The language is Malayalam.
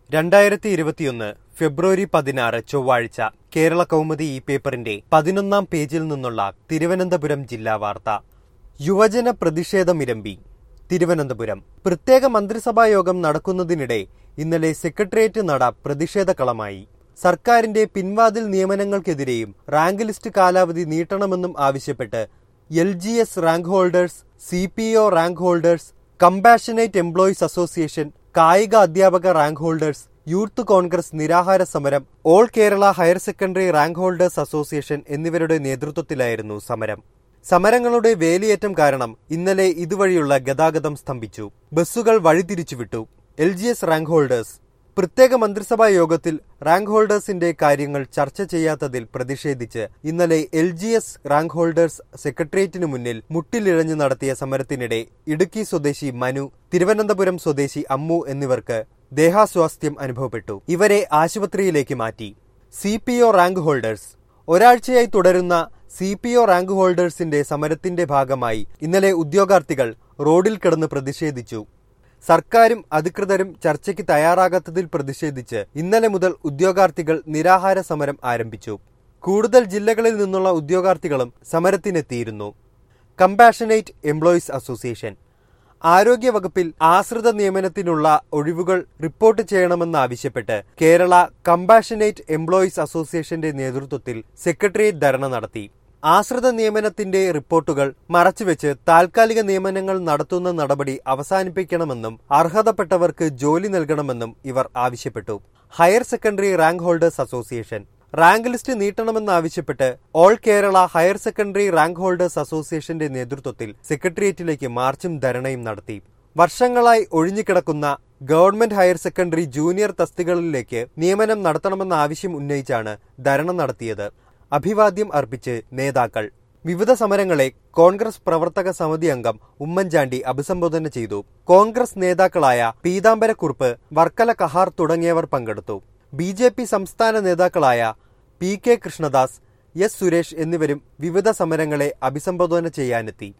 രണ്ടായിരത്തി ഇരുപത്തിയൊന്ന് ഫെബ്രുവരി പതിനാറ് ചൊവ്വാഴ്ച കേരള കൗമുദി ഈ പേപ്പറിന്റെ പതിനൊന്നാം പേജിൽ നിന്നുള്ള തിരുവനന്തപുരം ജില്ലാ വാർത്ത യുവജന പ്രതിഷേധമിരമ്പി തിരുവനന്തപുരം പ്രത്യേക മന്ത്രിസഭാ യോഗം നടക്കുന്നതിനിടെ ഇന്നലെ സെക്രട്ടേറിയറ്റ് നട പ്രതിഷേധക്കളമായി സർക്കാരിന്റെ പിൻവാതിൽ നിയമനങ്ങൾക്കെതിരെയും റാങ്ക് ലിസ്റ്റ് കാലാവധി നീട്ടണമെന്നും ആവശ്യപ്പെട്ട് L G S rank holders C P O rank holders compassionate employees association കായിക അധ്യാപക റാങ്ക് ഹോൾഡേഴ്സ് യൂത്ത് കോൺഗ്രസ് നിരാഹാര സമരം all Kerala higher secondary rank holders association എന്നിവരുടെ നേതൃത്വത്തിലായിരുന്നു സമരം സമരങ്ങളുടെ വേലിയേറ്റം കാരണം ഇന്നലെ ഇതുവഴിയുള്ള ഗതാഗതം സ്തംഭിച്ചു ബസ്സുകൾ വഴിതിരിച്ചുവിട്ടു L G S rank holders പ്രത്യേക മന്ത്രിസഭാ യോഗത്തിൽ റാങ്ക് ഹോൾഡേഴ്സിന്റെ കാര്യങ്ങൾ ചർച്ച ചെയ്യാത്തതിൽ പ്രതിഷേധിച്ച് ഇന്നലെ L G S rank holders സെക്രട്ടേറിയറ്റിനു മുന്നിൽ മുട്ടിലിഴഞ്ഞു നടത്തിയ സമരത്തിനിടെ ഇടുക്കി സ്വദേശി മനു തിരുവനന്തപുരം സ്വദേശി അമ്മു എന്നിവർക്ക് ദേഹാസ്വാസ്ഥ്യം അനുഭവപ്പെട്ടു ഇവരെ ആശുപത്രിയിലേക്ക് മാറ്റി C P O rank holders ഒരാഴ്ചയായി തുടരുന്ന സി പി ഒ റാങ്ക് ഹോൾഡേഴ്സിന്റെ സമരത്തിന്റെ ഭാഗമായി ഇന്നലെ ഉദ്യോഗാർത്ഥികൾ റോഡിൽ കിടന്ന് പ്രതിഷേധിച്ചു സർക്കാരും അധികൃതരും ചർച്ചയ്ക്ക് തയ്യാറാകാത്തതിൽ പ്രതിഷേധിച്ച് ഇന്നലെ മുതൽ ഉദ്യോഗാർത്ഥികൾ നിരാഹാര സമരം ആരംഭിച്ചു കൂടുതൽ ജില്ലകളിൽ നിന്നുള്ള ഉദ്യോഗാർത്ഥികളും സമരത്തിനെത്തിയിരുന്നു കമ്പാഷനേറ്റ് എംപ്ലോയീസ് അസോസിയേഷൻ ആരോഗ്യവകുപ്പിൽ ആശ്രിത നിയമനത്തിനുള്ള ഒഴിവുകൾ റിപ്പോർട്ട് ചെയ്യണമെന്നാവശ്യപ്പെട്ട് കേരള കമ്പാഷനേറ്റ് എംപ്ലോയീസ് അസോസിയേഷന്റെ നേതൃത്വത്തിൽ സെക്രട്ടേറിയറ്റ് ധർണ നടത്തി ആശ്രിത നിയമനത്തിന്റെ റിപ്പോർട്ടുകൾ മറച്ചുവെച്ച് താൽക്കാലിക നിയമനങ്ങൾ നടത്തുന്ന നടപടി അവസാനിപ്പിക്കണമെന്നും അർഹതപ്പെട്ടവർക്ക് ജോലി നൽകണമെന്നും ഇവർ ആവശ്യപ്പെട്ടു higher secondary rank holders association rank list നീട്ടണമെന്നാവശ്യപ്പെട്ട് all Kerala higher secondary rank holders അസോസിയേഷന്റെ നേതൃത്വത്തിൽ സെക്രട്ടേറിയറ്റിലേക്ക് മാർച്ചും ധരണയും നടത്തി വർഷങ്ങളായി ഒഴിഞ്ഞുകിടക്കുന്ന ഗവൺമെന്റ് ഹയർ സെക്കൻഡറി ജൂനിയർ തസ്തികകളിലേക്ക് നിയമനം നടത്തണമെന്ന ആവശ്യം ഉന്നയിച്ചാണ് ധരണ നടത്തിയത് അഭിവാദ്യം അർപ്പിച്ച് നേതാക്കൾ വിവിധ സമരങ്ങളെ കോൺഗ്രസ് പ്രവർത്തക സമിതി അംഗം ഉമ്മൻചാണ്ടി അഭിസംബോധന ചെയ്തു കോൺഗ്രസ് നേതാക്കളായ പീതാംബരക്കുറുപ്പ് വർക്കല കഹാർ തുടങ്ങിയവർ പങ്കെടുത്തു ബി ജെ പി സംസ്ഥാന നേതാക്കളായ P K Krishnadas S Suresh എന്നിവരും വിവിധ സമരങ്ങളെ അഭിസംബോധന ചെയ്യാനെത്തി